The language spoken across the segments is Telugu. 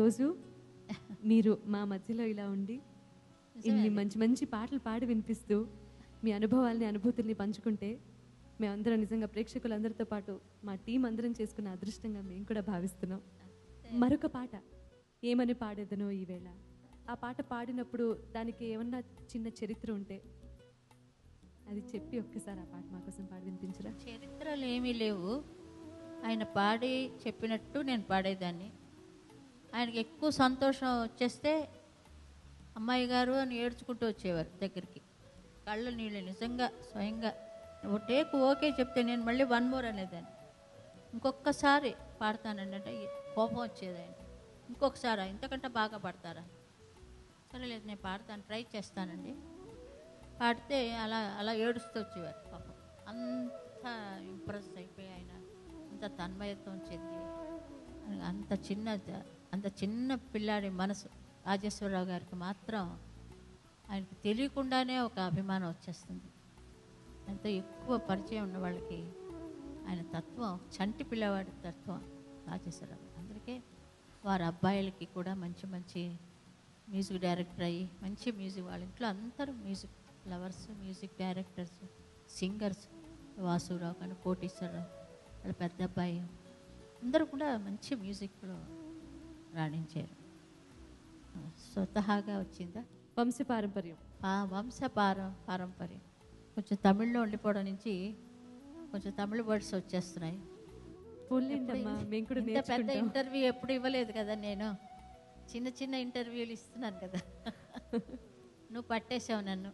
ఈరోజు మీరు మా మధ్యలో ఇలా ఉండి ఇన్ని మంచి మంచి పాటలు పాడి వినిపిస్తూ మీ అనుభవాల్ని అనుభూతుల్ని పంచుకుంటే మేమందరం నిజంగా ప్రేక్షకులందరితో పాటు మా టీం అందరం చేసుకున్న అదృష్టంగా మేము కూడా భావిస్తున్నాం మరొక పాట ఏమని పాడేదనో ఈవేళ ఆ పాట పాడినప్పుడు దానికి ఏమన్నా చిన్న చరిత్ర ఉంటే అది చెప్పి ఒక్కసారి ఆ పాట మా కోసం పాడి వినిపించరా చరిత్రలు ఏమీ లేవు ఆయన పాడి చెప్పినట్టు నేను పాడేదాన్ని ఆయనకి ఎక్కువ సంతోషం వచ్చేస్తే అమ్మాయి గారు అని ఏడ్చుకుంటూ వచ్చేవారు దగ్గరికి కళ్ళు నీళ్ళు నిజంగా స్వయంగా ఓ టేక్ ఓకే చెప్తే నేను మళ్ళీ వన్ మోర్ అనేదాన్ని ఇంకొకసారి పాడతానండి అంటే కోపం వచ్చేది ఆయన ఇంకొకసారి ఇంతకంటే బాగా పాడతారా సరే లేదు నేను పాడతాను ట్రై చేస్తానండి పాడితే అలా అలా ఏడుస్తూ వచ్చేవారు పాపం అంత ఇంప్రెస్ అయిపోయి ఆయన అంత తన్మయత్వం చెంది అంత చిన్న అంత చిన్న పిల్లాడి మనసు రాజేశ్వరరావు గారికి మాత్రం ఆయనకి తెలియకుండానే ఒక అభిమానం వచ్చేస్తుంది ఎంతో ఎక్కువ పరిచయం ఉన్న వాళ్ళకి ఆయన తత్వం చంటి పిల్లవాడి తత్వం రాజేశ్వరరావు అందుకే వారి అబ్బాయిలకి కూడా మంచి మంచి మ్యూజిక్ డైరెక్టర్ అయ్యి మంచి మ్యూజిక్ వాళ్ళ ఇంట్లో అందరూ music lovers music directors singers Vasurao కానీ కోటేశ్వరరావు వాళ్ళ పెద్ద అబ్బాయి అందరూ కూడా మంచి మ్యూజిక్లో రాణించారు స్వతహాగా వచ్చిందా వంశ పారంపర్యం ఆ వంశ పార పారంపర్యం కొంచెం తమిళ్లో ఉండిపోవడం నుంచి కొంచెం తమిళ వర్డ్స్ వచ్చేస్తున్నాయి పోలేండమ్మా మేము కూడా ఇంత పెద్ద నేర్చుకుంటాం ఇంటర్వ్యూ ఎప్పుడు ఇవ్వలేదు కదా నేను చిన్న చిన్న ఇంటర్వ్యూలు ఇస్తున్నాను కదా నువ్వు పట్టేశావు నన్ను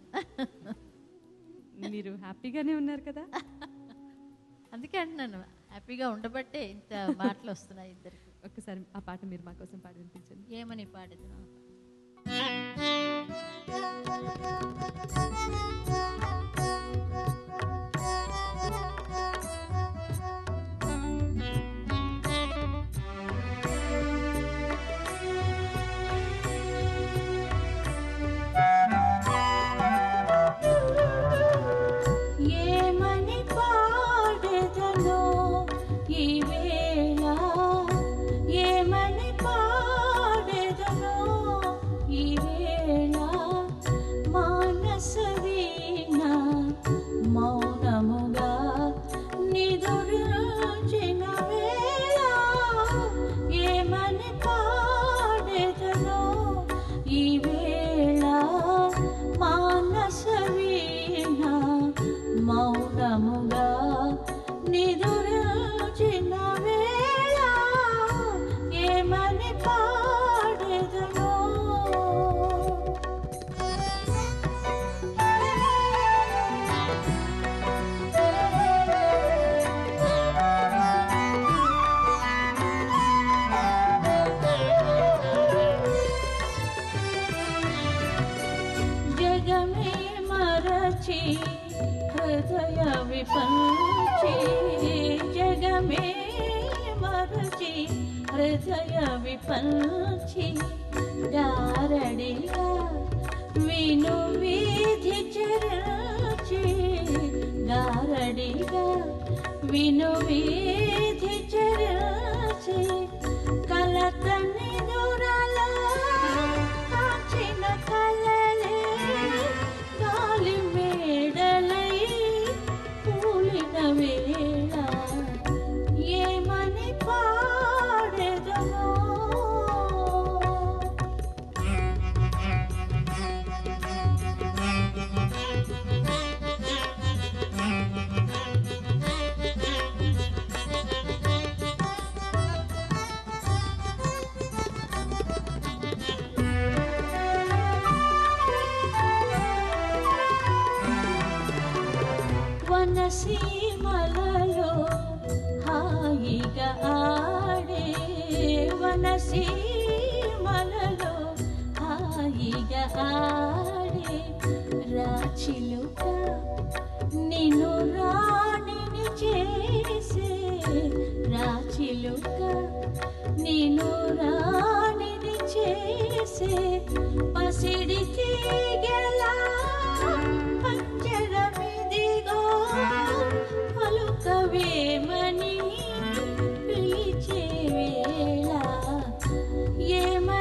మీరు హ్యాపీగానే ఉన్నారు కదా అందుకే అంటున్నాను హ్యాపీగా ఉండబట్టే ఇంత మాటలు వస్తున్నాయి ఇద్దరికి ఒక్కసారి ఆ పాట మీరు మా కోసం పాడి వినిపించండి ఏమని పాడేది ఏమని పాడెదనో ఈ వేళ ఏమని పాడెదనో ఈ వేళ మానస వీణ మౌనముగా నిదురించిన వేళ ఏమని పాడెదనో ఈ వేళ మానస వీణ మౌనముగా నిదురించిన వేళ ఏమని పాడెదనో జగమే మరచి హృదయ విపంచి జగమే మరచి హృదయ విపంచి దారడిగా విను వీధి చెరచి దారడిగా విను వీధి చెరచి కలతని దురల కాచిన కలలే గాలి మేడలై కూలిన వేళ ఏమని పాడెదనో వనసీమలలో హాయిగా ఆడే వనసీమలలో హాయిగా ఆడే రాచిలుక నిన్ను రాణిని చేసే రాచిలుక నిన్ను రాణిని చేసే పసిడి తీగెలా పంచరమిదిగో పలుకవేమని పిలిచే వేళ ఏమ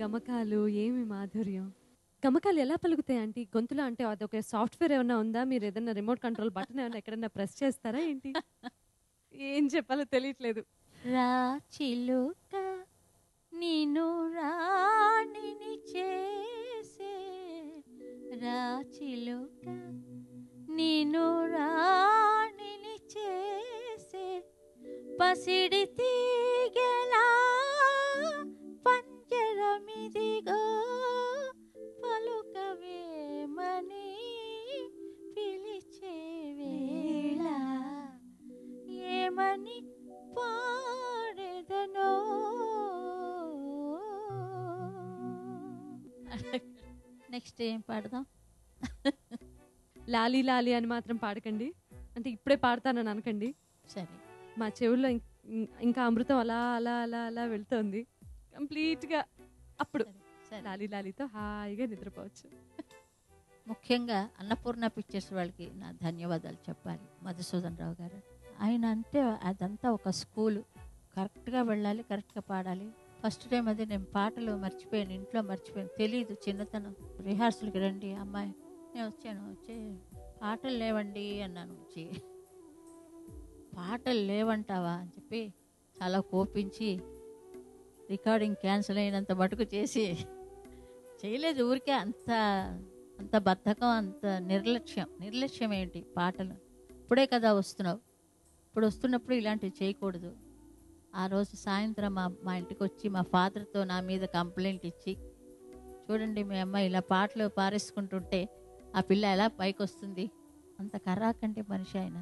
గమకాలు ఏమి మాధుర్యం గమకాలు ఎలా పలుకుతాయి ఆంటీ గొంతులో అంటే అదొక సాఫ్ట్వేర్ ఏమన్నా ఉందా మీరు ఏదైనా రిమోట్ కంట్రోల్ బటన్ ఏమన్నా ఎక్కడన్నా ప్రెస్ చేస్తారా ఏంటి ఏం చెప్పాలో తెలియట్లేదు రా చిలుక నిన్ను రాణిని చేసే రా చిలుక నిన్ను రాణిని చేసే పసిడి తీగలా పంజరమిదిగో పలుకవేమని పిలిచే వేళ ఏమని పాడెదనో నెక్స్ట్ ఏం పాడదాం లాలీ లాలీ అని మాత్రం పాడకండి అంటే ఇప్పుడే పాడతానని అనకండి సరే మా చెవుల్లో ఇం- ఇం- ఇంకా అమృతం అలా అలా అలా అలా వెళ్తోంది కంప్లీట్గా అప్పుడు సరే సరే లాలీ లాలీతో హాయిగా నిద్రపోవచ్చు ముఖ్యంగా అన్నపూర్ణ పిక్చర్స్ వాళ్ళకి నా ధన్యవాదాలు చెప్పాలి మధుసూదన్ రావు గారు ఆయన అంటే అదంతా ఒక స్కూలు కరెక్ట్గా వెళ్ళాలి కరెక్ట్గా పాడాలి ఫస్ట్ టైం అదే నేను పాటలు మర్చిపోయాను ఇంట్లో మర్చిపోయాను తెలియదు చిన్నతనం రిహార్సల్కి రండి అమ్మాయి నేను వచ్చాను వచ్చి పాటలు లేవండి అన్నాను వచ్చి పాటలు లేవంటావా అని చెప్పి చాలా కోపించి రికార్డింగ్ క్యాన్సిల్ అయినంత మటుకు చేసి చేయలేదు ఊరికే అంత అంత బద్ధకం అంత నిర్లక్ష్యం నిర్లక్ష్యం ఏంటి పాటలు ఇప్పుడే కదా వస్తున్నావు ఇప్పుడు వస్తున్నప్పుడు ఇలాంటివి చేయకూడదు ఆ రోజు సాయంత్రం మా మా ఇంటికి వచ్చి మా ఫాదర్తో నా మీద కంప్లైంట్ ఇచ్చి చూడండి మీ అమ్మాయి ఇలా పాటలు పారేసుకుంటుంటే ఆ పిల్ల ఎలా పైకి వస్తుంది అంత కర్రాకంటే మనిషి ఆయన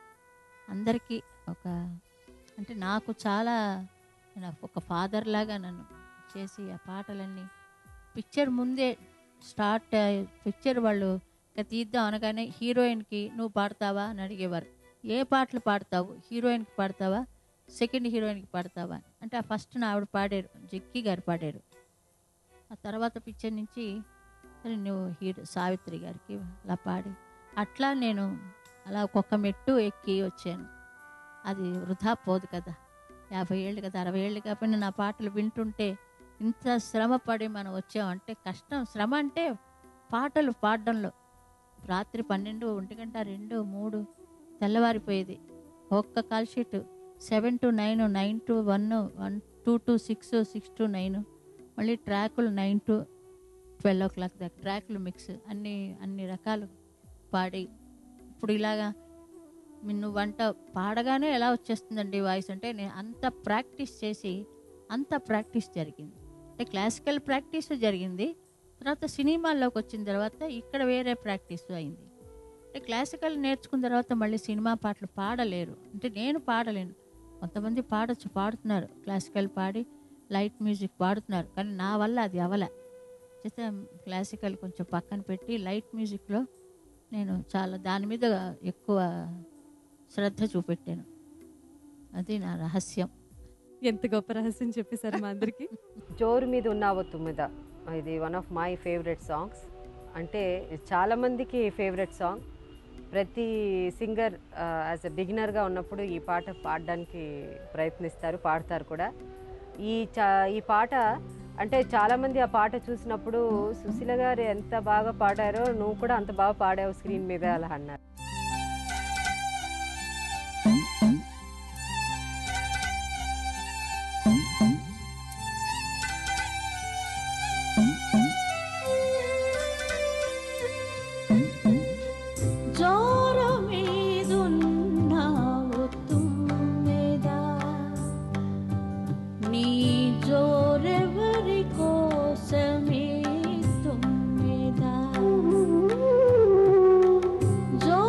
అందరికీ ఒక అంటే నాకు చాలా నాకు ఒక ఫాదర్ లాగా నన్ను చేసి ఆ పాటలన్నీ పిక్చర్ ముందే స్టార్ట్ పిక్చర్ వాళ్ళు ఇక తీద్దాం అనగానే హీరోయిన్కి నువ్వు పాడతావా అని అడిగేవారు ఏ పాటలు పాడతావు హీరోయిన్కి పాడతావా సెకండ్ హీరోయిన్కి పాడతావా అని. అంటే ఆ ఫస్ట్ నా ఆవిడ పాడారు జక్కి గారు పాడారు ఆ తర్వాత పిక్చర్ నుంచి సరే నువ్వు హీరో సావిత్రి గారికి అలా పాడి అట్లా నేను అలా ఒక్కొక్క మెట్టు ఎక్కి వచ్చాను అది వృధా పోదు కదా యాభై ఏళ్ళు కదా అరవై ఏళ్ళు కాకపోయినా నా పాటలు వింటుంటే ఇంత శ్రమ పడి మనం వచ్చామంటే కష్టం శ్రమ అంటే పాటలు పాడడంలో రాత్రి పన్నెండు ఒంటి గంట రెండు మూడు తెల్లవారిపోయేది ఒక్క call sheet seven to nine nine to one one two to six six to nine మళ్ళీ ట్రాకులు nine to twelve o'clock దాకా ట్రాకులు మిక్స్ అన్ని అన్ని రకాలు పాడి ఇప్పుడు ఇలాగా నిన్ను వంట పాడగానే ఎలా వచ్చేస్తుందండి వాయిస్ అంటే నేను అంత ప్రాక్టీస్ చేసి అంత ప్రాక్టీస్ జరిగింది అంటే క్లాసికల్ ప్రాక్టీస్ జరిగింది తర్వాత సినిమాల్లోకి వచ్చిన తర్వాత ఇక్కడ వేరే ప్రాక్టీస్ అయింది అంటే క్లాసికల్ నేర్చుకున్న తర్వాత మళ్ళీ సినిమా పాటలు పాడలేరు అంటే నేను పాడలేను కొంతమంది పాడొచ్చు పాడుతున్నారు క్లాసికల్ పాడి లైట్ మ్యూజిక్ పాడుతున్నారు కానీ నా వల్ల అది అవలే చేస్తే క్లాసికల్ కొంచెం పక్కన పెట్టి లైట్ మ్యూజిక్లో నేను చాలా దాని మీద ఎక్కువ శ్రద్ధ చూపెట్టాను అది నా రహస్యం ఎంత గొప్ప రహస్యం చెప్పేశారు మా అందరికి జోరు మీద ఉన్నావు తుమ్మిద ఇది one of my favourite songs అంటే ఇది చాలా మందికి ఫేవరెట్ సాంగ్ ప్రతి సింగర్ యాజ్ ఎ బిగినర్గా ఉన్నప్పుడు ఈ పాట పాడడానికి ప్రయత్నిస్తారు పాడతారు కూడా ఈ చా ఈ పాట అంటే చాలామంది ఆ పాట చూసినప్పుడు సుశీల గారు ఎంత బాగా పాడారో నువ్వు కూడా అంత బాగా పాడావు స్క్రీన్ మీద అలా అన్నారు జోరు మీదున్నావు తుమ్మెదా నీ జోరెవరి కోసమే తుమ్మెదా జో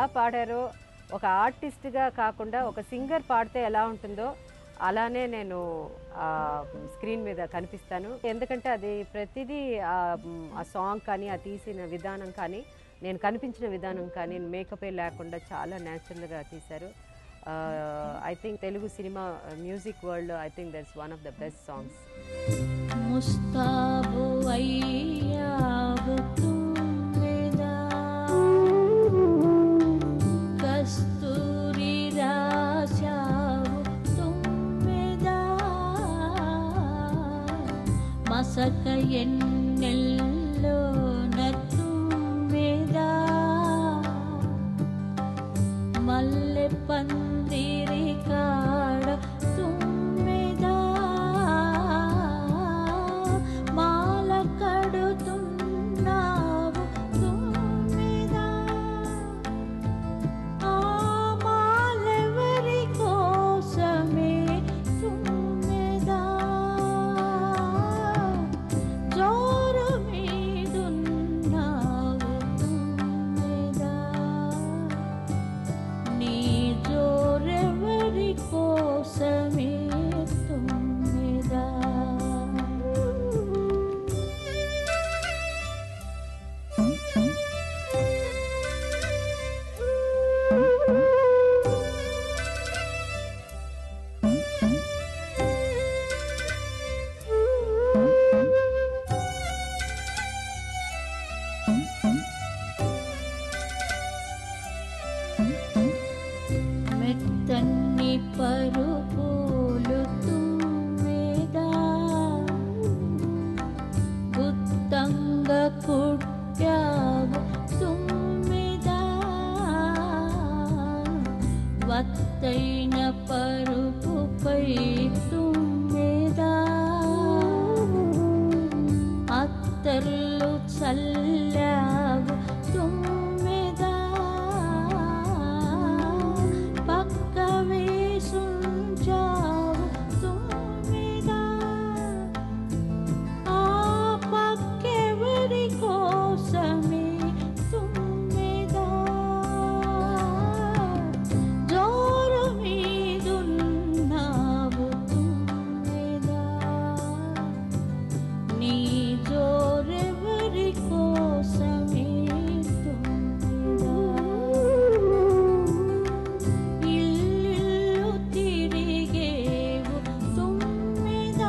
ఎలా పాడారో ఒక ఆర్టిస్ట్గా కాకుండా ఒక సింగర్ పాడితే ఎలా ఉంటుందో అలానే నేను ఆ స్క్రీన్ మీద కనిపిస్తాను ఎందుకంటే అది ప్రతిదీ ఆ మ్, ఆ సాంగ్ కానీ ఆ తీసిన విధానం కానీ నేను కనిపించిన విధానం కానీ మేకపే లేకుండా చాలా న్యాచురల్గా తీశారు ఐ థింక్ తెలుగు సినిమా music world I think that's one of the best songs ముస్తాబు అయ్యావు తుమ్మెదా కస్తూరి రాశావు తుమ్మెదా మసక ఎన్నెల్లో తుమ్మెదా మల్లె పందిరి కాడ తుమ్మెదా మాల కడుతున్నావు తుమ్మెదా ఆ మాలెవరి కోసమే తుమ్మెదా జోరు మీదున్నావు తుమ్మెదా నీ జోరెవరి కోసమే తుమ్మెదా మెత్తన్ని పరుపులు తుమ్మెదా గుత్తంగ కుట్టావు తుమ్మెదా వత్తైన పరుపుపై తుమ్మెదా అత్తర్లు చల్లావు తుమ్మెదా పక్క వేసుంచావు తుమ్మెదా ఆ పక్కెవరి కోసమే తుమ్మెదా జోరు మీదున్నావు తుమ్మెదా నీ జోరెవరి కోసమే తుమ్మెదా ఇల్లు తిరిగేవు తుమ్మెదా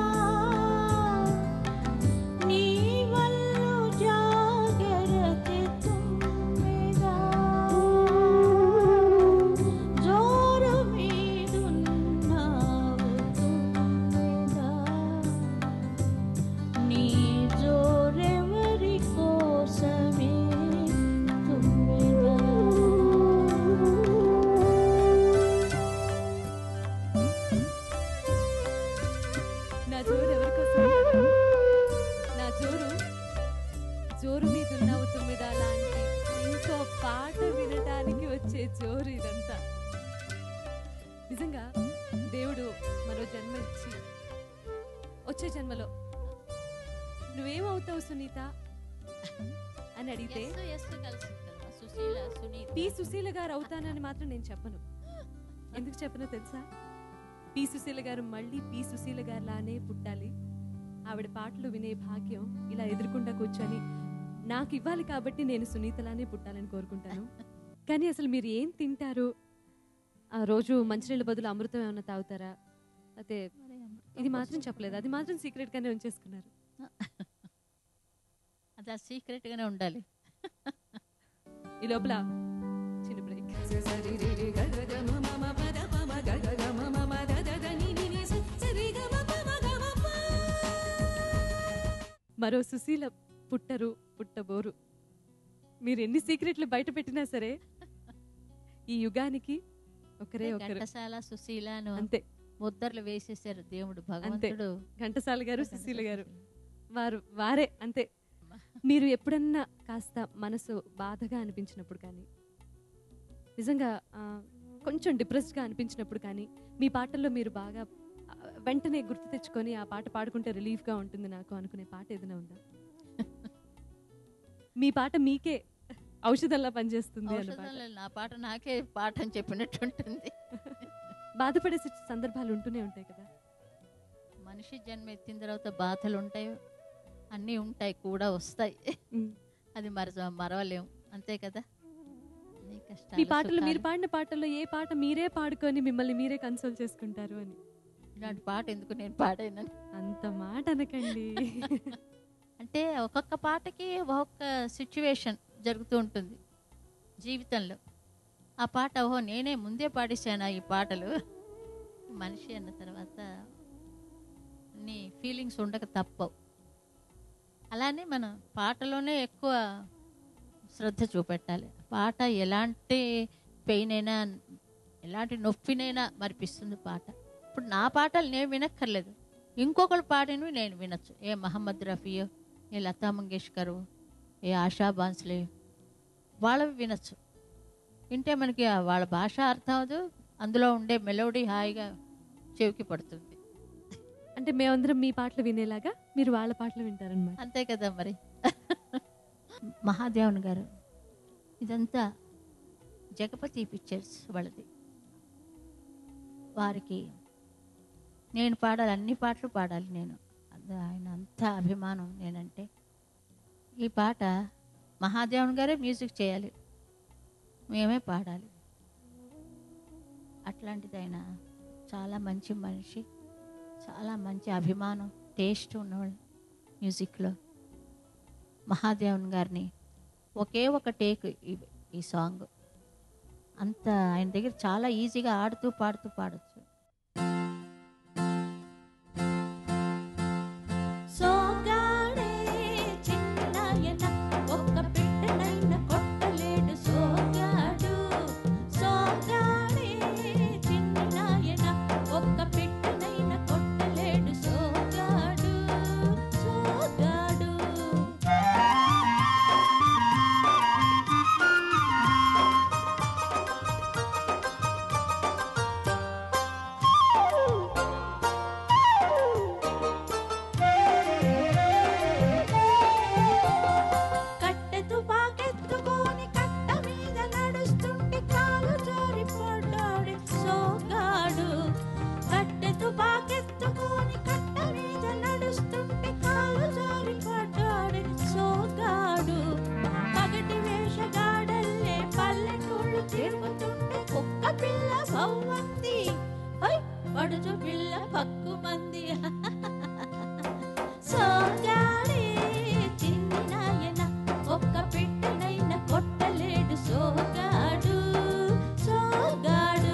నీ వల్లు జాగరతే తుమ్మెదా జోరు మీదున్నావు తుమ్మెదా నీ జోరెవరి కోసమే తుమ్మెదా నా జోరు ఎవరి కోసం అన్నారు? నా జోరు జోరు మీద ఉన్నావు తొమ్మిది లాంటి ఇంకో పాట వినడానికి వచ్చే జోరు ఇదంతా నిజంగా దేవుడు మరో జన్మ ఇచ్చి వచ్చే జన్మలో నువ్వేమవుతావు సునీత అని అడిగితే ఎస్ ఎస్ కలిసింది కదా సుశీల సునీత పి సుశీల గారు అవుతానని మాత్రం నేను చెప్పను ఎందుకు చెప్పనో తెలుసా పి సుశీల గారు మళ్ళీ పి సుశీల గారు లానే పుట్టాలి ఆవిడ పాటలు వినే భాగ్యం ఇలా ఎదురుకుండా కూర్చొని నాకు ఇవ్వాలి కాబట్టి నేను సునీతలానే పుట్టాలని కోరుకుంటాను కానీ అసలు మీరు ఏం తింటారు ఆ రోజు మంచినీళ్ళ బదులు అమృతం ఏమైనా తాగుతారా అయితే మరి అమృతం ఇది మాత్రం కోసం చెప్పలేదు అది మాత్రం సీక్రెట్ గానే ఉంచేసుకున్నారు అది సీక్రెట్ గానే ఉండాలి ఈ లోపల చిన్న బ్రేక్ మరో సుశీల పుట్టరు పుట్టబోరు మీరు ఎన్ని సీక్రెట్లు బయట పెట్టినా సరే ఈ యుగానికి ఒకరే ఒకరు ఘంటసాల సుశీల అని అంతే ముద్దర్లు వేసేసారు దేవుడు భగవంతుడు ఘంటసాల గారు సుశీల గారు వారు వారే అంతే మీరు ఎప్పుడన్నా కాస్త మనసు బాధగా అనిపించినప్పుడు కానీ నిజంగా ఆ, కొంచెం డిప్రెస్డ్గా అనిపించినప్పుడు కానీ మీ పాటల్లో మీరు బాగా ఆ, వెంటనే గుర్తు తెచ్చుకొని ఆ పాట పాడుకుంటే రిలీఫ్గా ఉంటుంది నాకు అనుకునే పాట ఏదైనా ఉందా మీ పాట మీకే ఔషధంలా పనిచేస్తుంది అన్న పాట ఔషధంలో నా పాట నాకే పాఠం చెప్పినట్టు ఉంటుంది బాధపడే సి- సందర్భాలు ఉంటూనే ఉంటాయి కదా మనిషి జన్మ ఎత్తిన తర్వాత బాధలు ఉంటాయి అన్నీ ఉంటాయి కూడా వస్తాయి ఉమ్. అది మర మరవలేం అంతే కదా నీ మీ కష్టాలు, పాటలు మీరు సుఖాలు. పాడిన పాటల్లో ఏ పాట మీరే పాడుకొని మిమ్మల్ని మీరే కన్సోల్ చేసుకుంటారు అని ఇలాంటి పాట ఎందుకు నేను పాడానని అంత మాట అనకండి అంటే ఒక్కొక్క పాటకి ఒక్కొక్క సిచ్యువేషన్ జరుగుతూ ఉంటుంది జీవితంలో ఆ పాట ఓహో నేనే ముందే పాడేశాను ఈ పాటలు మనిషి అన్న తర్వాత అన్ని ఫీలింగ్స్ ఉండక తప్పవు అలానే మనం పాటలోనే ఎక్కువ శ్రద్ధ చూపెట్టాలి పాట ఎలాంటి పెయిన్ అయినా ఎలాంటి నొప్పినైనా మరిపిస్తుంది పాట ఇప్పుడు నా పాటలు నేను వినక్కర్లేదు ఇంకొకరు పాడినవి నేను వినొచ్చు ఏ మహమ్మద్ రఫీయో ఏ లతా మంగేష్కరు ఏ ఆశా బాన్స్లే వాళ్ళవి వినొచ్చు వింటే మనకి ఆ వాళ్ళ భాష అర్థం అవదు అందులో ఉండే మెలోడీ హాయిగా చెవికి పడుతుంది అంటే మేమందరం మీ పాటలు వినేలాగా మీరు వాళ్ళ పాటలు వింటారనమాట అంతే కదా మరి మహాదేవన్ గారు ఇదంతా జగపతి పిక్చర్స్ వాళ్ళది వారికి నేను పాడాలి అన్ని పాటలు పాడాలి నేను అది ఆయన అంత అభిమానం నేనంటే ఈ పాట మహాదేవన్ గారే మ్యూజిక్ చేయాలి మేమే పాడాలి అట్లాంటిది ఆయన చాలా మంచి మనిషి చాలా మంచి అభిమానం టేస్ట్ ఉన్నవాళ్ళు మ్యూజిక్లో మహాదేవన్ గారిని ఒకే ఒక టేక్ ఈ ఈ సాంగ్ అంత ఆయన దగ్గర చాలా ఈజీగా ఆడుతూ పాడుతూ పాడొచ్చు సోగాడే చిన్నాయన ఒక్క పెట్టనైన కొట్టలేడు సోగాడు సోగాడే చిన్నాయన ఒక్క పెట్టనైన కొట్టలేడు సోగాడు సోగాడు కట్టె తుపాకెత్తుకొని కట్ట మీద నడుస్తుంటే కాలు జారి పడ్డాడు సోగాడు కట్టె తుపాకెత్తుకొని కట్ట మీద నడుస్తుంటే కాలు జారి పడ్డాడు సోగాడు పగటి వేషగాడల్లే పల్లెటూళ్ళు తిరుగుతుంటే కుక్క పిల్ల భవ్వంది హై పడుచు పిల్ల పక్కుమంది సోగాడే చిన్నాయన ఒక్క పెట్టనైన కొట్టలేడు సోగాడు సోగాడు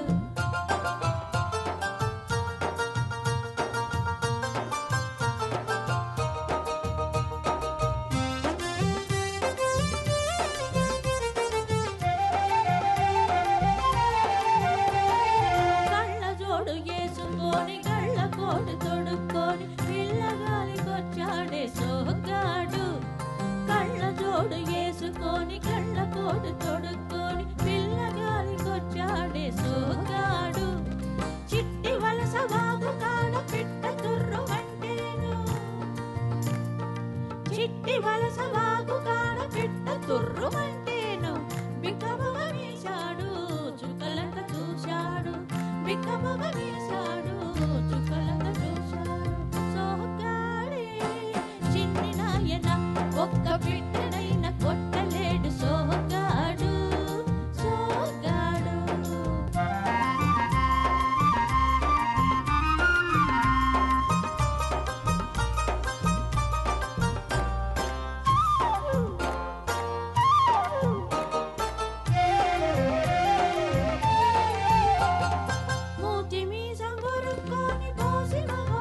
కళ్ళ జోడు వేసుకొని కళ్ళ కోటు తొడుక్కొని పిల్లగాలికొచ్చాడే సోగాడు కళ్ళ జోడు వేసుకొని కళ్ళ కోటు తొడుక్కొని పిల్లగాలికొచ్చాడే సోగాడు చిట్టి వలస వాగు కాడ పిట్ట తుర్రు వంటేను చిట్టి వలస వాగు కాడ పిట్ట తుర్రు వంటేను బిక్కమగ వేశాడు చుక్కలంత చూశాడు బిక్కమగ వేశాడు చుక్కలంత చూశాడు సోగాడే చిన్ని నాయన ఒక్క పిట్టనైన కొట్టలేడు సోగాడు సోగాడు మూతి మీసం కొరుక్కొని పోసిన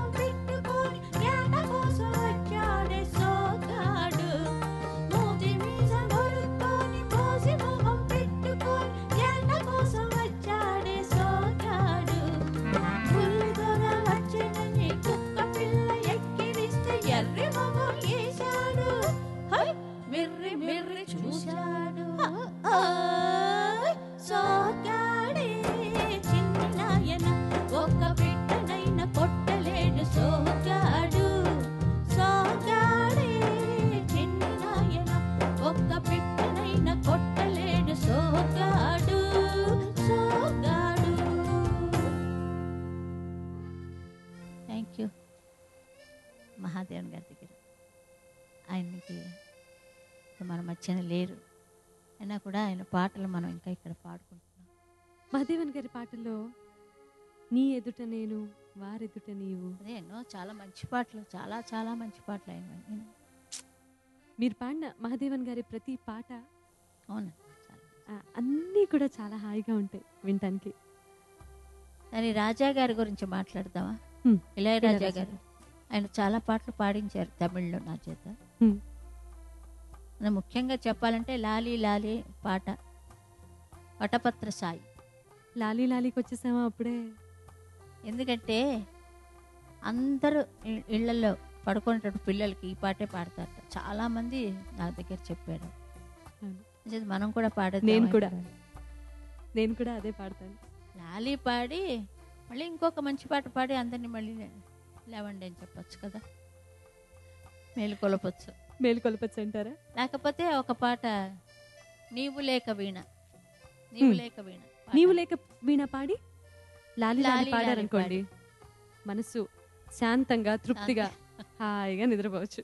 థ్యాంక్ యూ మహాదేవన్ గారి దగ్గర ఆయనకి మన మధ్యన లేరు అయినా కూడా ఆయన పాటలు మనం ఇంకా ఇక్కడ పాడుకుంటున్నాం మహాదేవన్ గారి పాటల్లో నీ ఎదుట నేను వారెదుట నీవు అదే ఎన్నో చాలా మంచి పాటలు చాలా చాలా మంచి పాటలు ఆయన మీరు పాడిన మహాదేవన్ గారి ప్రతి పాట అవునండి చాలా ఆ, అన్నీ కూడా చాలా హాయిగా ఉంటాయి వినటానికి కానీ రాజా గారి గురించి మాట్లాడదామా హ్మ్. ఇళయరాజా ఇళయరాజా గారు ఆయన చాలా పాటలు పాడించారు తమిళ్లో నా చేత హ్మ్. మనం ముఖ్యంగా చెప్పాలంటే లాలి లాలి పాట వటపత్ర సాయి లాలీ లాలీకి వచ్చేసామా అప్పుడే ఎందుకంటే అందరూ ఇ- ఇళ్లలో పడుకునేటప్పుడు పిల్లలకి ఈ పాటే పాడతారట చాలా మంది నా దగ్గర చెప్పారు అవును. నిజం మనం కూడా పాడేద్దామా నేను కూడా. ఇప్పుడు? నేను కూడా అదే పాడతాను లాలి పాడి మళ్ళీ ఇంకొక మంచి పాట పాడి అందరినీ మళ్ళీ లేవండి అని చెప్పొచ్చు కదా మేలు కొలపచ్చు మేలుకొలపచ్చు అంటారా లేకపోతే ఒక పాట నీవు లేక వీణ నీవు హ్మ్. లేక వీణ పాట. నీవు లేక వీణ పాడి లాలి లాలి లాలి లాలి పాడారనుకోండి మనసు శాంతంగా తృప్తిగా హాయిగా నిద్రపోవచ్చు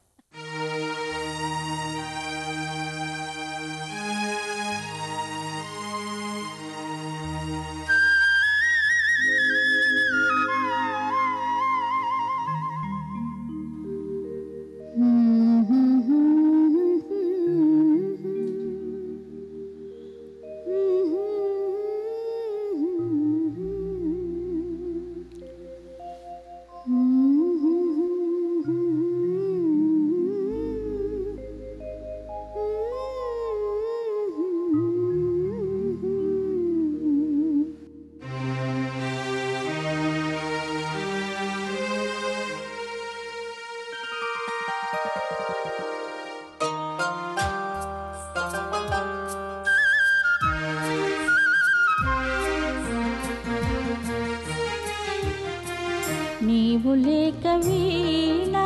నీవు లేక వీణ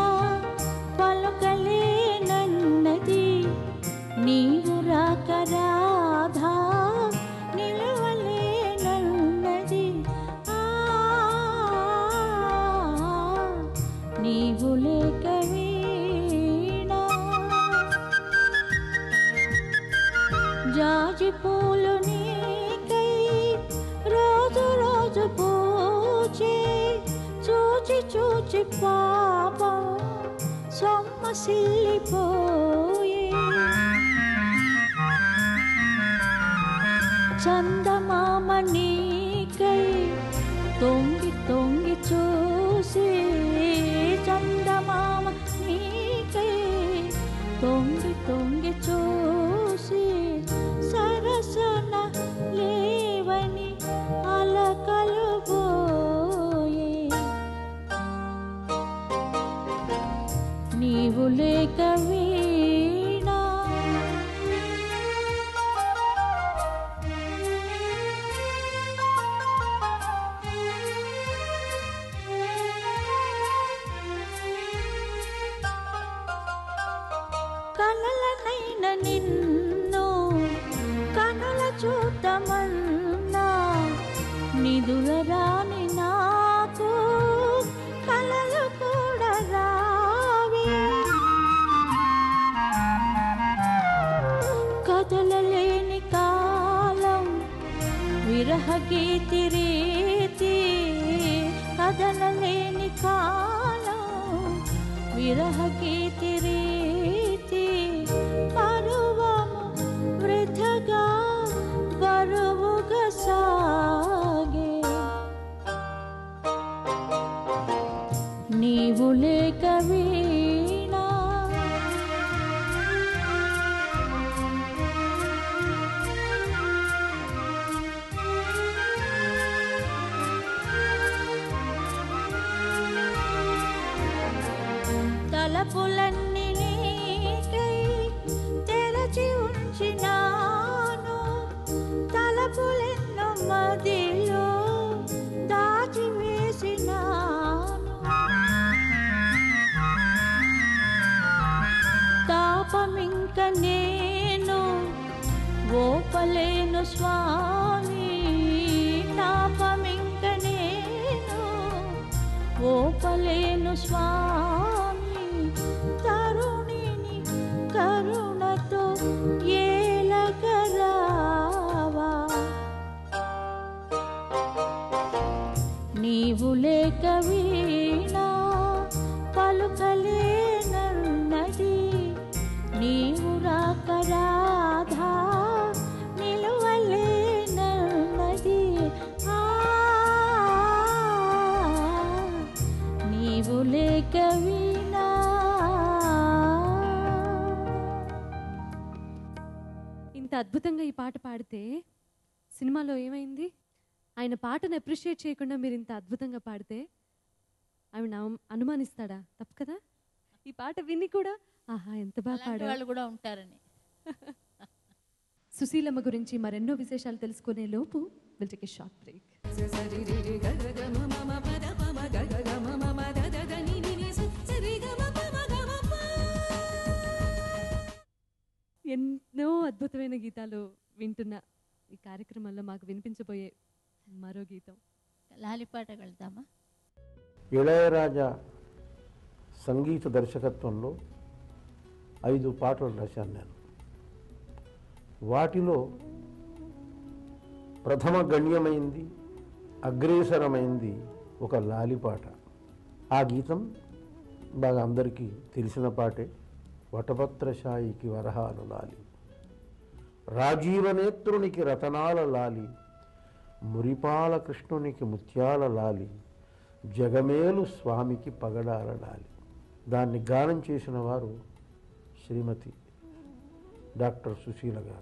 పలుకలేనన్నది నీవు రాక రాధా నిలవలేనన్నది ఆ, నీవు లేక వీణ జాజి పూలు నీకై రోజు రోజు పూచే చూచి చూచి పాపం సొమ్మసిల్లిపోయే చందమామ నీకై తొంగి తొంగి చూసి చందమామ నీకై తొంగి తొంగి చూసి సరసన లేవని అలకలు పోయే నీవు లేక వీణా కలలనైన నిన్ను కనుల చూద్దామన్నా నిదురరాని నాకు కలలు కూడా రావే కదలలేని కాలం విరహ గీతి రీతి కదలలేని కాలం విరహ గీతి రీతి పరువము వృథగా బరువుగా సాగే నీవు లేక వీణా తలపులన్నీ నీకై తెరచి ఉంచినాను తలపులెన్నో మదిలో దాచి వేసినాను తాపమింక నేను ఓపలేను స్వామి తాపమింక నేను ఓప జగమేలు స్వామి తరుణిని కరుణతో ఏలకరావా నీవు లేక వీణా పలుకలేనన్నది నీవు రాక రాధా నిలువలేనన్నది ఆ నీవు లేక వీణా ఇంత అద్భుతంగా ఈ పాట పాడితే సినిమాలో ఏమైంది ఆయన పాటను అప్రిషియేట్ చేయకుండా మీరు ఇంత అద్భుతంగా పాడితే ఆవిడ అను- అనుమానిస్తాడా తప్పు కదా ఈ పాట విని కూడా ఆహా ఎంత బాగా అలాంటి పాడా వాళ్ళు కూడా ఉంటారని సుశీలమ్మ గురించి మరెన్నో విశేషాలు తెలుసుకునే లోపు విల్ టేక్ షార్ట్ బ్రేక్ ఎన్నో అద్భుతమైన గీతాలు వింటున్న ఈ కార్యక్రమంలో మాకు వినిపించబోయే మరో గీతం లాలిపాటకు వెళ్తామా ఇళయరాజా సంగీత దర్శకత్వంలో ఐదు పాటలు రాశాను నేను వాటిలో ప్రథమ గణ్యమైంది అగ్రేసరమైంది ఒక లాలిపాట ఆ గీతం బాగా అందరికీ తెలిసిన పాటే వటపత్రశాయికి వరహాలు లాలి రాజీవనేత్రునికి రతనాల లాలి మురిపాల కృష్ణునికి ముత్యాల లాలి జగమేలు స్వామికి పగడాల లాలి దాన్ని గానం చేసిన వారు శ్రీమతి డాక్టర్ సుశీల గారు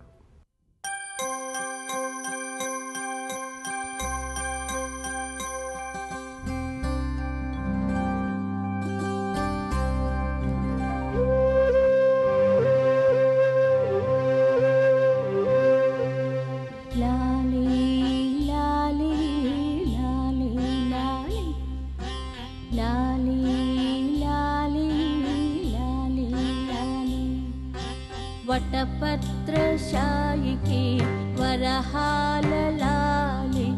లాలి లాలి లాలి లాలి లాలి లాలి లాలి లాలి వటపత్రశాయికి వరహాల లాలి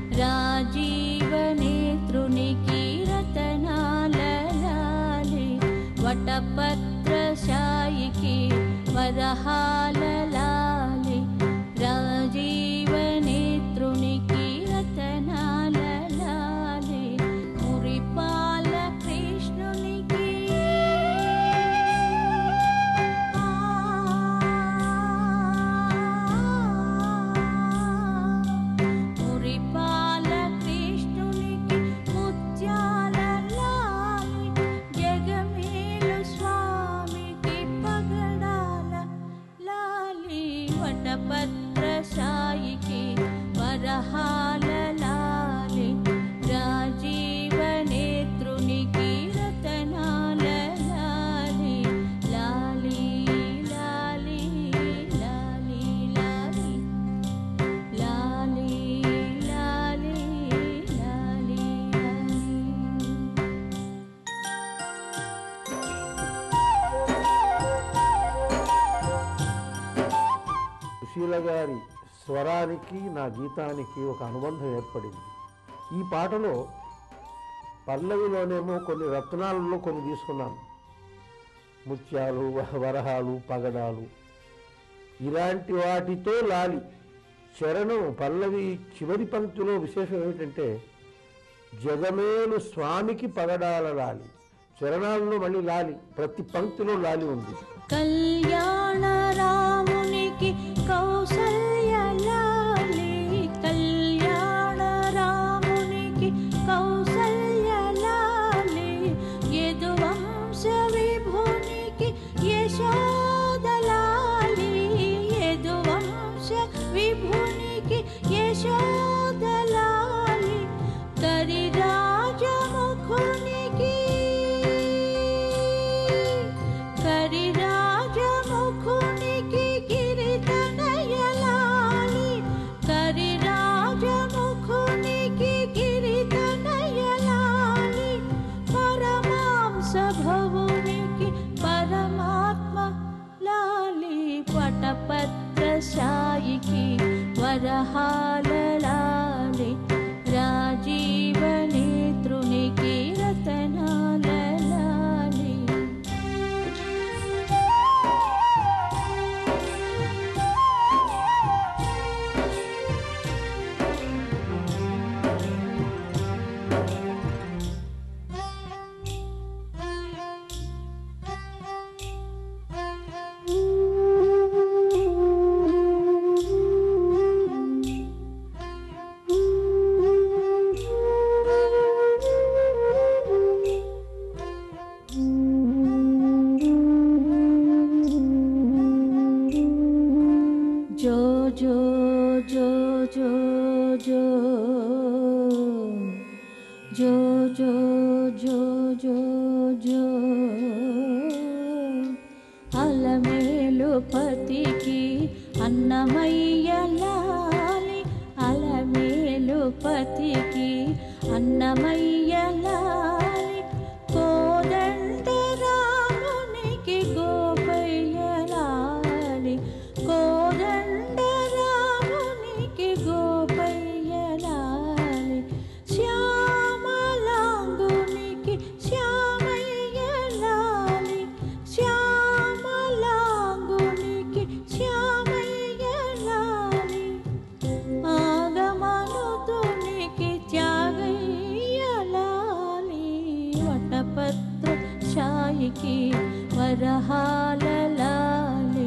రాజీవనేత్రునికి రతనాల లాలి వటపత్రశాయికి వరహాల లాలి రాజీవనేత్రునికి రతనాల లాలి మురిపాల కృష్ణునికి మురిపాల కృష్ణునికి ముత్యాల లాలి జగమేలు స్వామికి పగడాల లాలి వటపత్రశాయికి వరహాల లాలి రాజీవనేత్రునికి రతనాల లాలి లాలి లాలి లాలి లాలి లాలి లాలి లాలి లాలి సుశీల గారి స్వరానికి నా గీతానికి ఒక అనుబంధం ఏర్పడింది ఈ పాటలో పల్లవిలోనేమో కొన్ని రత్నాలలో కొన్ని తీసుకున్నాను ముత్యాలు వ- వరహాలు పగడాలు ఇలాంటి వాటితో లాలి చరణం పల్లవి చివరి పంక్తిలో విశేషం ఏమిటంటే జగమేలు స్వామికి పగడాల లాలి చరణాల్లో మళ్ళీ లాలి ప్రతి పంక్తిలో లాలి ఉంది కళ్యాణ రామునికి కౌసల్య లాలి కళ్యాణ రామునికి కౌసల్య లాలి యదువంశ విభునికి యశోద లాలి యదువంశ విభునికి యశోద లాలి కరిరాజముఖునికి కరిరాజముఖునికి గిరితనయలాలి కరిరాజముఖునికి గిరితనయలాలి పరమాంస భవునికి పరమాత్మ లాలి పటపత్రశాయికి వరహాల లాలి రాజీవనేత్రునికి రతనాల జో జో జో జో జో అలమేలు పతికి అన్నమయ్య లాలి అలమేలు పతికి అన్నమయ్య లాలి కోదండ రామునికి గోపయ్య లాలి కోదండ రామునికి గోపయ్య లాలి శ్యామలాంగునికి శ్యామయ్య లాలి శ్యామలాంగునికి శ్యామయ్య లాలి ఆగమనుతునికి త్యాగయ్యలాలి వటపత్ర షాయికి వరహాల లాలి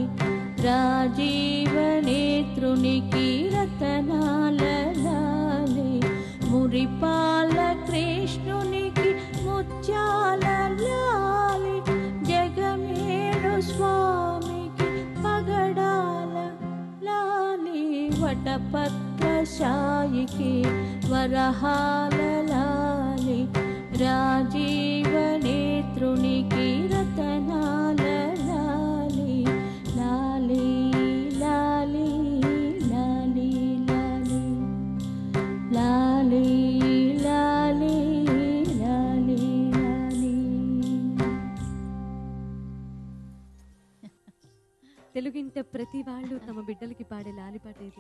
రాజీవనేత్రునికి రతనాల లాలి మురిపాల కృష్ణునికి ముత్యాల లాలి జగమేడు స్వామికి పగడాల లాలి వటపత్ర షాయికి వరహాల లాలి రాజీవనేత్రునికి రతనాల లాలి లాలి లాలి లాలి లాలి లాలి లాలి లాలి లాలి తెలుగింట ప్రతి వాళ్ళు తమ బిడ్డలకి పాడే లాలిపాట ఇది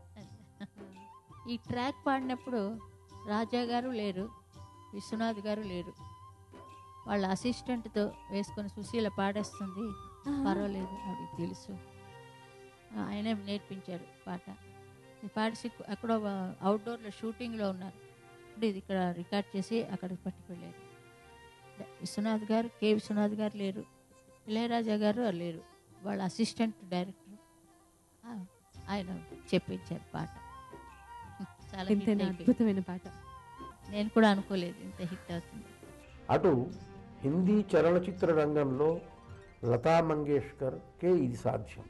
ఈ ట్రాక్ పాడినప్పుడు రాజా గారు లేరు విశ్వనాథ్ గారు లేరు వాళ్ళ అసిస్టెంట్తో వేసుకొని సుశీల పాడేస్తుంది పర్వాలేదు ఆవిడకి తెలుసు ఆయనే నేర్పించాడు పాట ఇది పాడిసి అక్కడ అవుట్డోర్లో షూటింగ్లో ఉన్నారు ఇప్పుడు ఇది ఇక్కడ రికార్డ్ చేసి అక్కడికి పట్టుకెళ్ళారు విశ్వనాథ్ గారు కె విశ్వనాథ్ గారు లేరు ఇళయరాజా గారు లేరు వాళ్ళ అసిస్టెంట్ డైరెక్టర్ ఆ, ఆయన చెప్పించారు పాట చాలా hit ఎంతైనా అయిపోయింది. అద్భుతమైన పాట నేను కూడా అనుకోలేదు ఇంత హిట్ అవుతుంది అటు హిందీ చలనచిత్ర రంగంలో లతా మంగేష్కర్కే ఇది సాధ్యం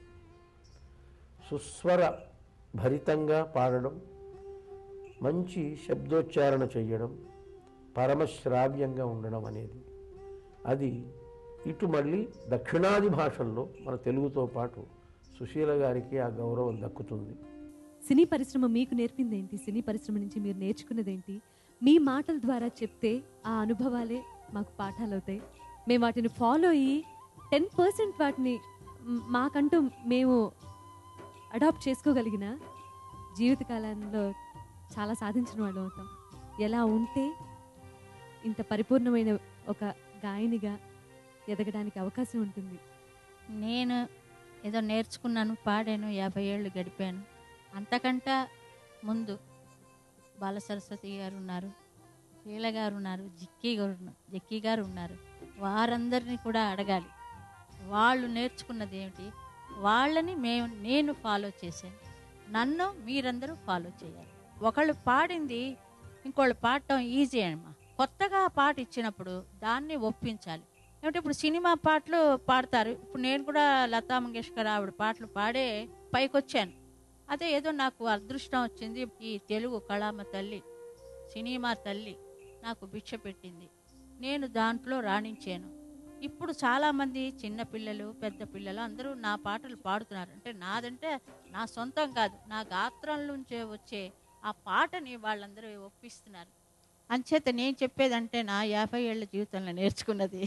సుస్వర భరితంగా పాడడం మంచి శబ్దోచ్చారణ చేయడం పరమశ్రావ్యంగా ఉండడం అనేది అది ఇటు మళ్ళీ దక్షిణాది భాషల్లో మన తెలుగుతో పాటు సుశీల గారికి ఆ గౌరవం దక్కుతుంది సినీ పరిశ్రమ మీకు నేర్పిందేంటి సినీ పరిశ్రమ నుంచి మీరు నేర్చుకున్నదేంటి మీ మాటల ద్వారా చెప్తే ఆ అనుభవాలే మాకు పాఠాలు అవుతాయి మేము వాటిని ఫాలో అయ్యి టెన్ పర్సెంట్ వాటిని మ్, మాకంటూ మేము అడాప్ట్ చేసుకోగలిగిన జీవితకాలంలో చాలా సాధించిన వాళ్ళు అవుతాం ఎలా ఉంటే ఇంత పరిపూర్ణమైన ఒక గాయనిగా ఎదగడానికి అవకాశం ఉంటుంది నేను ఏదో నేర్చుకున్నాను పాడాను యాభై ఏళ్ళు గడిపాను అంతకంటే ముందు బాల సరస్వతి గారు ఉన్నారు లీల గారు ఉన్నారు జిక్కీ గారు ఉన్నారు జిక్కీ గారు ఉన్నారు వారందరినీ కూడా అడగాలి వాళ్ళు నేర్చుకున్నది ఏమిటి వాళ్ళని మేము నేను ఫాలో చేశాను నన్ను మీరందరూ ఫాలో చేయాలి ఒకళ్ళు పాడింది ఇంకోళ్ళు పాడటం ఈజీ అమ్మా కొత్తగా పాట ఇచ్చినప్పుడు దాన్ని ఒప్పించాలి ఏమంటే ఇప్పుడు సినిమా పాటలు పాడతారు ఇప్పుడు నేను కూడా లతా మంగేష్కర్ ఆవిడ పాటలు పాడే పైకొచ్చాను అదే ఏదో నాకు అదృష్టం వచ్చింది ఈ తెలుగు కళామ తల్లి సినిమా తల్లి నాకు భిక్ష పెట్టింది నేను దాంట్లో రాణించాను ఇప్పుడు చాలామంది చిన్న పిల్లలు పెద్ద పిల్లలు అందరూ నా పాటలు పాడుతున్నారు అంటే నాదంటే నా సొంతం కాదు నా గాత్రం నుంచే వచ్చే ఆ పాటని వాళ్ళందరూ ఒప్పిస్తున్నారు అంచేత నేను చెప్పేదంటే నా యాభై ఏళ్ళ జీవితంలో నేర్చుకున్నది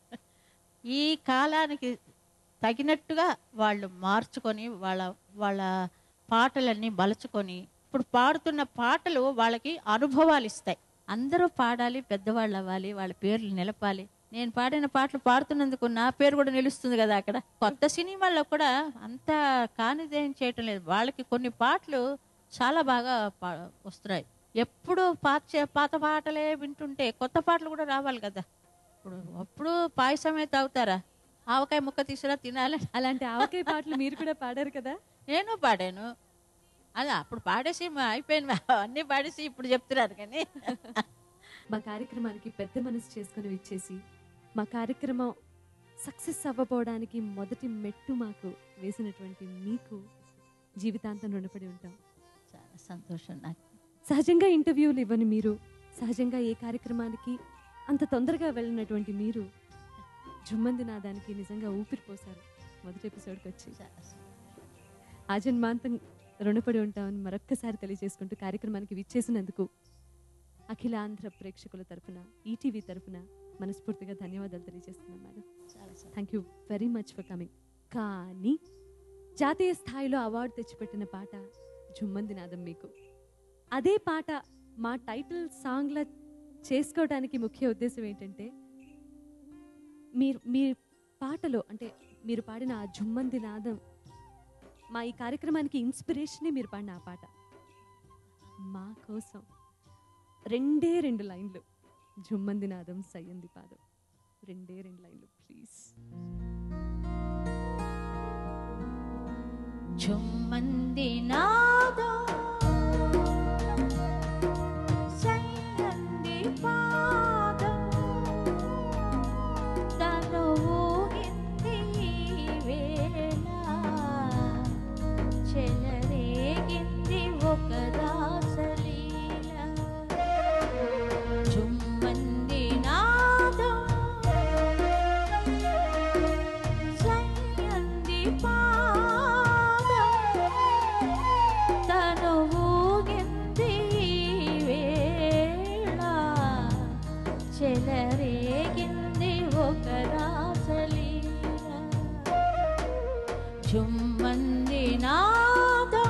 ఈ కాలానికి తగినట్టుగా వాళ్ళు మార్చుకొని వాళ్ళ వాళ్ళ పాటలన్నీ బలుచుకొని ఇప్పుడు పాడుతున్న పాటలు వాళ్ళకి అనుభవాలు ఇస్తాయి అందరూ పాడాలి పెద్దవాళ్ళు అవ్వాలి వాళ్ళ పేర్లు నిలపాలి నేను పాడిన పాటలు పాడుతున్నందుకు నా పేరు కూడా నిలుస్తుంది కదా అక్కడ కొత్త సినిమాల్లో కూడా అంత కానిదేం చేయటం లేదు వాళ్ళకి కొన్ని పాటలు చాలా బాగా పా- వస్తున్నాయి ఎప్పుడు పాత చే- పాత పాటలే వింటుంటే కొత్త పాటలు కూడా రావాలి కదా ఇప్పుడు అప్పుడు పాయసమే తాగుతారా ఆవకాయ ముక్క తీసుకురా తినాలి అలాంటి ఆవకాయ పాటలు మీరు కూడా పాడారు కదా నేను పాడాను అదే అప్పుడు పాడేసి మా అయిపోయింది అన్నీ పాడేసి ఇప్పుడు చెప్తున్నారు కానీ మా కార్యక్రమానికి పెద్ద మనసు చేసుకుని ఇచ్చేసి మా కార్యక్రమం సక్సెస్ అవ్వబోవడానికి మొదటి మెట్టు మాకు వేసినటువంటి మీకు జీవితాంతం రుణపడి ఉంటాం చాలా సంతోషం నాకు సహజంగా ఇంటర్వ్యూలు ఇవ్వని మీరు సహజంగా ఏ కార్యక్రమానికి అంత తొందరగా వెళ్ళినటువంటి మీరు జుమ్మంది నాదానికి నిజంగా ఊపిరి పోశారు మొదటి ఎపిసోడ్కి వచ్చి ఆజన్మాంతం రుణపడి ఉంటామని మరొక్కసారి తెలియజేసుకుంటూ కార్యక్రమానికి విచ్చేసినందుకు అఖిల ఆంధ్ర ప్రేక్షకుల తరపున ఈటీవీ తరపున మనస్ఫూర్తిగా ధన్యవాదాలు తెలియజేస్తున్నాం madam thank you very much for coming కానీ జాతీయ స్థాయిలో అవార్డు తెచ్చిపెట్టిన పాట జుమ్మంది నాదం మీకు అదే పాట మా టైటిల్ సాంగ్లా చేసుకోవడానికి ముఖ్య ఉద్దేశం ఏంటంటే మీరు మీ పాటలో అంటే మీరు పాడిన ఆ జుమ్మంది నాదం మా ఈ కార్యక్రమానికి ఇన్స్పిరేషనే మీరు పాడిన ఆ పాట మా కోసం రెండే రెండు లైన్లు జుమ్మంది నాదం సయ్యంది పాదం రెండే రెండు లైన్లు ప్లీజ్ చుమ్మంది నాదో సైనంది పాదం తను ఊగింది ఈ వేళ చెలరేగింది ఒక రాసలీల చుమ్మంది నాదో సయ్యంది పాదం తను ఊగింది ఈ వేళ చెలరేగింది ఒక రాసలీల చుమ్మంది నాదో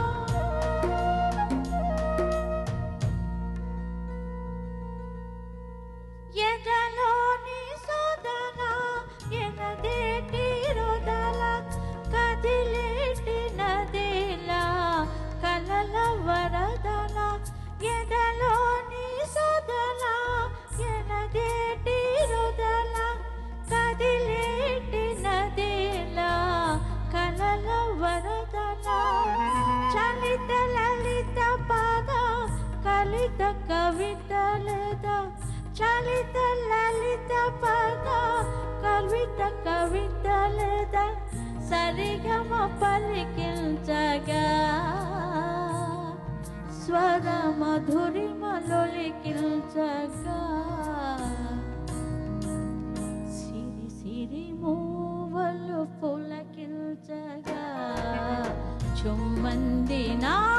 ఎదలోని సోదన ఎనదేటి రొదల కదిలేటి నదిలా కలల వరదల ఎదలోని సోదల ఎనదేటి రొదల కదిలేటి నదిలా కలల వరదల చలిత లలిత పద కలిత కవిత లేదా చలిత లలిత పద కవిత కవిత లేదా సరిగమ పలికించగా స్వర మధురిమలొలికించగా సిరి సిరి మూవలు పులకించగా చుమ్మంది నా